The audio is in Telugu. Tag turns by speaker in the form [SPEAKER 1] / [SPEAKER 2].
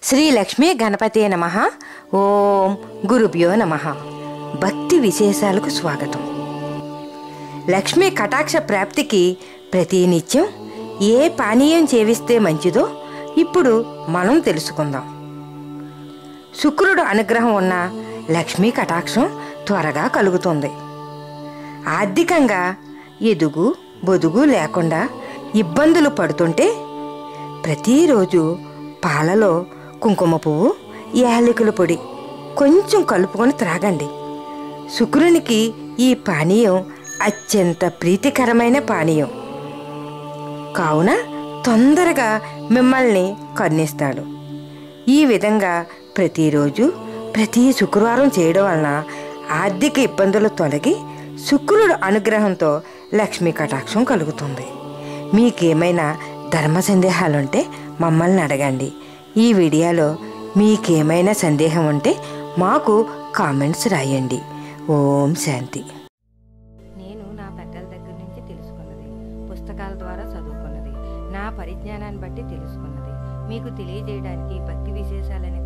[SPEAKER 1] శ్రీ లక్ష్మీ గణపతే నమ ఓం గురుభ్యో నమ భక్తి విశేషాలకు స్వాగతం లక్ష్మీ కటాక్ష ప్రాప్తికి ప్రతినిత్యం ఏ పానీయం చేవిస్తే మంచిదో ఇప్పుడు మనం తెలుసుకుందాం శుక్రుడు అనుగ్రహం ఉన్న లక్ష్మీ కటాక్షం త్వరగా కలుగుతుంది ఆర్థికంగా ఎదుగు బొదుగు లేకుండా ఇబ్బందులు పడుతుంటే ప్రతిరోజు పాలలో కుంకుమ పువ్వు యాలకుల పొడి కొంచెం కలుపుకొని త్రాగండి శుక్రునికి ఈ పానీయం అత్యంత ప్రీతికరమైన పానీయం కావున తొందరగా మిమ్మల్ని కరుణిస్తాడు ఈ విధంగా ప్రతిరోజు ప్రతి శుక్రవారం చేయడం వలన ఆర్థిక ఇబ్బందులు తొలగి శుక్రుడు అనుగ్రహంతో లక్ష్మీ కటాక్షం కలుగుతుంది మీకేమైనా ధర్మ సందేహాలుంటే మమ్మల్ని అడగండి ఈ వీడియోలో మీకేమైనా సందేహం ఉంటే మాకు కామెంట్స్ రాయండి ఓం శాంతి నేను నా పెద్దల దగ్గర నుంచి తెలుసుకున్నది పుస్తకాల ద్వారా చదువుకున్నది నా పరిజ్ఞానాన్ని బట్టి తెలుసుకున్నది మీకు తెలియజేయడానికి భక్తి విశేషాలనే